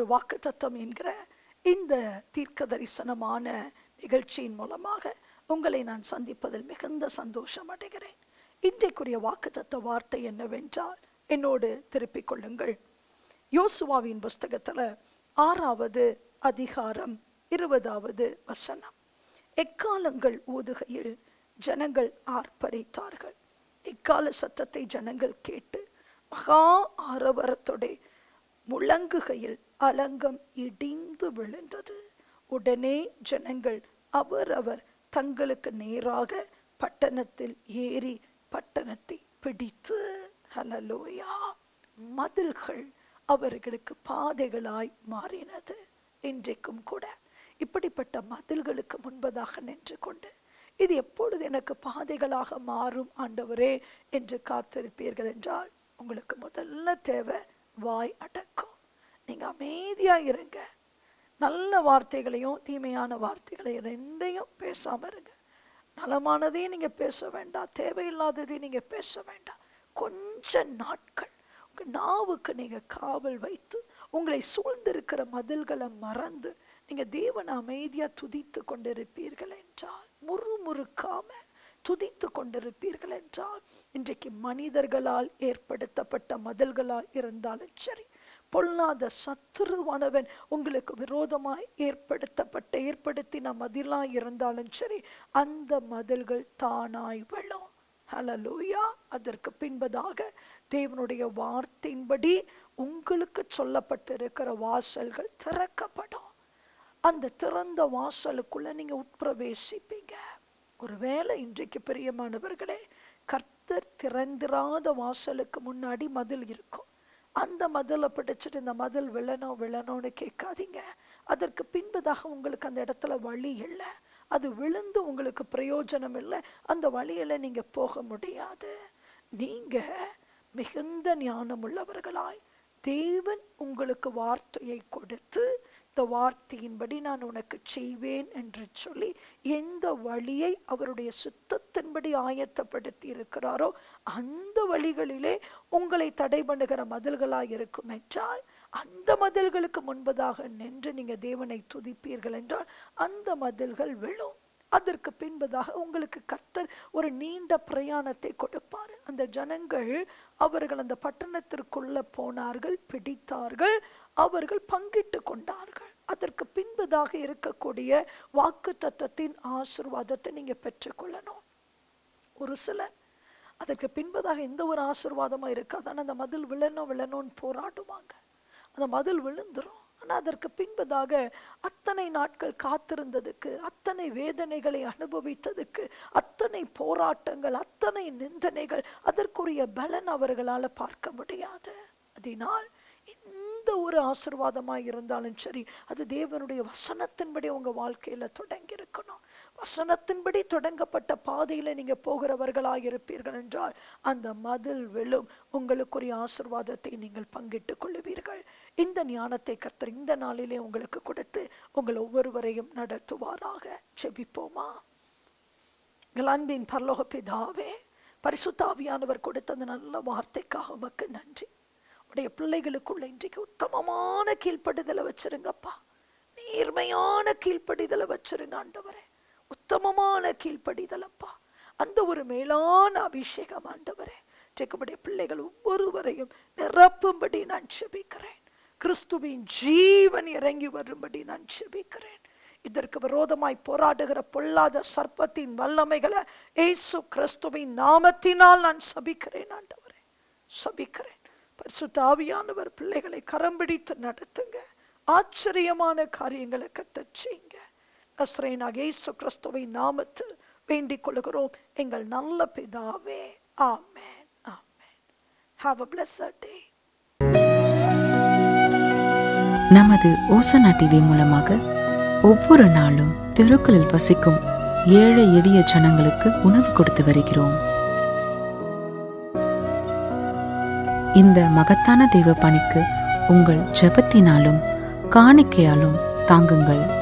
வாக்கு தத்தம் என்கிற இந்த தீர்க்க தரிசனமான நிகழ்ச்சியின் மூலமாக உங்களை நான் சந்திப்பதில் மிகுந்த சந்தோஷம் அடைகிறேன் இன்றைக்குரிய வாக்குத்தத்த வார்த்தை என்னவென்றால் என்னோடு திருப்பிக் கொள்ளுங்கள் யோசுவாவின் புஸ்தகத்துல ஆறாவது அதிகாரம் இருபதாவது வசனம் எக்காலங்கள் ஊதுகையில் ஜனங்கள் ஆர்ப்பரித்தார்கள் எக்கால சத்தத்தை ஜனங்கள் கேட்டு மகா ஆரவரத்தோட முழங்குகையில் அலங்கம் இடிந்து விழுந்தது உடனே ஜனங்கள் அவரவர் தங்களுக்கு நேராக பட்டணத்தில் ஏறி பட்டணத்தை பிடித்து ஹலலோயா மதில்கள் அவர்களுக்கு பாதைகளாய் மாறினது இன்றைக்கும் கூட இப்படிப்பட்ட மதில்களுக்கு முன்பதாக நின்று கொண்டு இது எப்பொழுது எனக்கு பாதைகளாக மாறும் ஆண்டவரே என்று காத்திருப்பீர்கள் என்றால் உங்களுக்கு முதல்ல தேவை வாய் அடக்கம் நீங்க அமைதியா இருங்க நல்ல வார்த்தைகளையும் தீமையான வார்த்தைகளையும் ரெண்டையும் பேசாம இருங்க நலமானதையும் நீங்க பேச வேண்டாம் தேவையில்லாததையும் நீங்க பேச வேண்டாம் கொஞ்ச நாட்கள் உங்க நாவுக்கு நீங்க காவல் வைத்து உங்களை சூழ்ந்திருக்கிற மதில்களை மறந்து நீங்க தேவனை அமைதியா துதித்து கொண்டிருப்பீர்கள் என்றால் முறுமுறுக்காம துதித்து கொண்டிருப்பீர்கள் என்றால் இன்றைக்கு மனிதர்களால் ஏற்படுத்தப்பட்ட மதில்களால் இருந்தாலும் சரி பொல்லாத சத்துருவானவன் உங்களுக்கு விரோதமாய் ஏற்படுத்தப்பட்ட ஏற்படுத்தின மதிலாய் இருந்தாலும் சரி அந்த மதில்கள் தானாய் விழும் ஹலலூயா அதற்கு பின்பதாக தேவனுடைய வார்த்தையின்படி உங்களுக்கு சொல்லப்பட்டிருக்கிற வாசல்கள் திறக்கப்படும் அந்த திறந்த வாசலுக்குள்ள நீங்க உட்பிரவேசிப்பீங்க ஒருவேளை இன்றைக்கு பிரியமானவர்களே கர்த்தர் திறந்திராத வாசலுக்கு முன்னாடி மதில் இருக்கும் அந்த மதிலை பிடிச்சிட்டு இந்த மதில் விழணும் விழணும்னு கேட்காதீங்க அதற்கு பின்பதாக உங்களுக்கு அந்த இடத்துல வழி இல்லை அது விழுந்து உங்களுக்கு பிரயோஜனம் இல்லை அந்த வழியில நீங்க போக முடியாது நீங்க மிகுந்த ஞானம் உள்ளவர்களாய் தேவன் உங்களுக்கு வார்த்தையை கொடுத்து இந்த வார்த்தையின்படி நான் உனக்கு செய்வேன் என்று சொல்லி எந்த வழியை அவருடைய சுத்தத்தின்படி ஆயத்தப்படுத்தி இருக்கிறாரோ அந்த வழிகளிலே உங்களை தடை பண்ணுகிற மதில்களாய் இருக்கும் என்றால் அந்த மதில்களுக்கு முன்பதாக நின்று நீங்க தேவனை துதிப்பீர்கள் என்றால் அந்த மதில்கள் விழும் அதற்கு பின்பதாக உங்களுக்கு கர்த்தர் ஒரு நீண்ட பிரயாணத்தை கொடுப்பார் அந்த ஜனங்கள் அவர்கள் அந்த பட்டணத்திற்குள்ள போனார்கள் பிடித்தார்கள் அவர்கள் பங்கிட்டு கொண்டார்கள் அதற்கு பின்பதாக இருக்கக்கூடிய வாக்கு தத்தத்தின் ஆசிர்வாதத்தை நீங்க பெற்றுக்கொள்ளணும் ஒரு சிலர் அதற்கு பின்பதாக எந்த ஒரு ஆசிர்வாதமும் இருக்காது ஆனால் அந்த மதில் விழணும் விழணும்னு போராடுவாங்க அந்த மதில் விழுந்துரும் ஆனால் அதற்கு பின்பதாக அத்தனை நாட்கள் காத்திருந்ததுக்கு அத்தனை வேதனைகளை அனுபவித்ததுக்கு அத்தனை போராட்டங்கள் அத்தனை நிந்தனைகள் அதற்குரிய பலன் அவர்களால் பார்க்க முடியாது அதனால் எந்த ஒரு ஆசிர்வாதமாக இருந்தாலும் சரி அது தேவனுடைய வசனத்தின்படி உங்க வாழ்க்கையில தொடங்கி இருக்கணும் வசனத்தின்படி தொடங்கப்பட்ட பாதையில நீங்க போகிறவர்களாக இருப்பீர்கள் என்றால் அந்த மதில் விழும் உங்களுக்குரிய ஆசிர்வாதத்தை நீங்கள் பங்கிட்டுக் கொள்ளுவீர்கள் இந்த ஞானத்தை கர்த்தர் இந்த நாளிலே உங்களுக்கு கொடுத்து உங்கள் ஒவ்வொருவரையும் நடத்துவாராக செபிப்போமா எங்கள் அன்பின் பரலோக பிதாவே பரிசுத்தாவியானவர் கொடுத்த அந்த நல்ல வார்த்தைக்காக உமக்கு நன்றி உடைய பிள்ளைகளுக்குள்ள இன்றைக்கு உத்தமமான கீழ்ப்படுதலை வச்சிருங்கப்பா நேர்மையான கீழ்ப்படிதலை வச்சிருங்க ஆண்டவரே உத்தமமான கீழ்ப்படிதலப்பா அந்த ஒரு மேலான அபிஷேகம் ஆண்டவரே ஜெகபுடைய பிள்ளைகள் ஒவ்வொருவரையும் நிரப்பும்படி நான் செபிக்கிறேன் கிறிஸ்துவின் ஜீவன் இறங்கி வரும்படி நான் செபிக்கிறேன் இதற்கு விரோதமாய் போராடுகிற பொல்லாத சர்ப்பத்தின் வல்லமைகளை ஏசு கிறிஸ்துவின் நாமத்தினால் நான் சபிக்கிறேன் ஆண்டவரே சபிக்கிறேன் பரிசுத்த ஆவியானவர் பிள்ளைகளை கரம் பிடித்து நடத்துங்க ஆச்சரியமான காரியங்களை கட்டச் செய்யுங்க அஸ்ரேனாக இயேசு கிறிஸ்துவின் நாமத்தில் வேண்டிக் கொள்கிறோம் எங்கள் நல்ல பிதாவே ஆமென் ஆமென் ஹாவ் அ பிளஸட் டே நமது ஓசனா டிவி மூலமாக ஒவ்வொரு நாளும் தெருக்களில் வசிக்கும் ஏழை எளிய ஜனங்களுக்கு உணவு கொடுத்து வருகிறோம் இந்த மகத்தான தெய்வ பணிக்கு உங்கள் ஜெபத்தினாலும் காணிக்கையாலும் தாங்குங்கள்